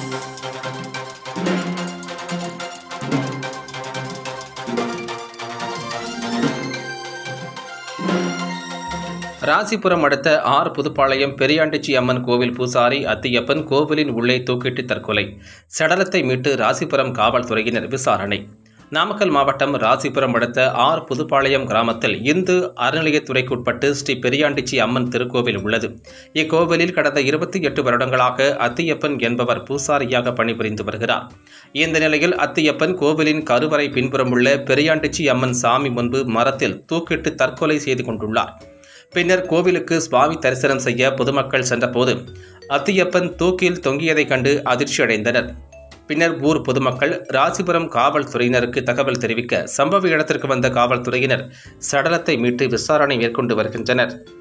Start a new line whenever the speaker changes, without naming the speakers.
ராசிபுரம் அடுத்த ஆர் புதுப்பாளையம் பெரியாண்டிச்சி அம்மன் கோவில் பூசாரி அத்தியப்பன் கோவிலின் உள்ளே தூக்கிட்டு தற்கொலை சடலத்தை மீட்டு ராசிபுரம் காவல்துறையினர் விசாரணை நாமக்கல் மாவட்டம் ராசிபுரம் அடுத்த ஆர் புதுப்பாளையம் கிராமத்தில் இந்து அறநிலையத்துறைக்குட்பட்டு ஸ்ரீ பெரியாண்டிச்சி அம்மன் திருக்கோவில் உள்ளது இக்கோவிலில் கடந்த இருபத்தி எட்டு வருடங்களாக அத்தியப்பன் என்பவர் பூசாரியாக பணிபுரிந்து வருகிறார் இந்த நிலையில் அத்தியப்பன் கோவிலின் கருவறை பின்புறம் உள்ள பெரியாண்டிச்சி அம்மன் சாமி முன்பு மரத்தில் தூக்கிட்டு தற்கொலை செய்து கொண்டுள்ளார் பின்னர் கோவிலுக்கு சுவாமி தரிசனம் செய்ய பொதுமக்கள் சென்றபோது அத்தியப்பன் தூக்கில் தொங்கியதைக் கண்டு அதிர்ச்சியடைந்தனர் பின்னர் ஊர் பொதுமக்கள் ராசிபுரம் காவல்துறையினருக்கு தகவல் தெரிவிக்க சம்பவ இடத்திற்கு வந்த காவல்துறையினர் சடலத்தை மீட்டு விசாரணை மேற்கொண்டு வருகின்றனர்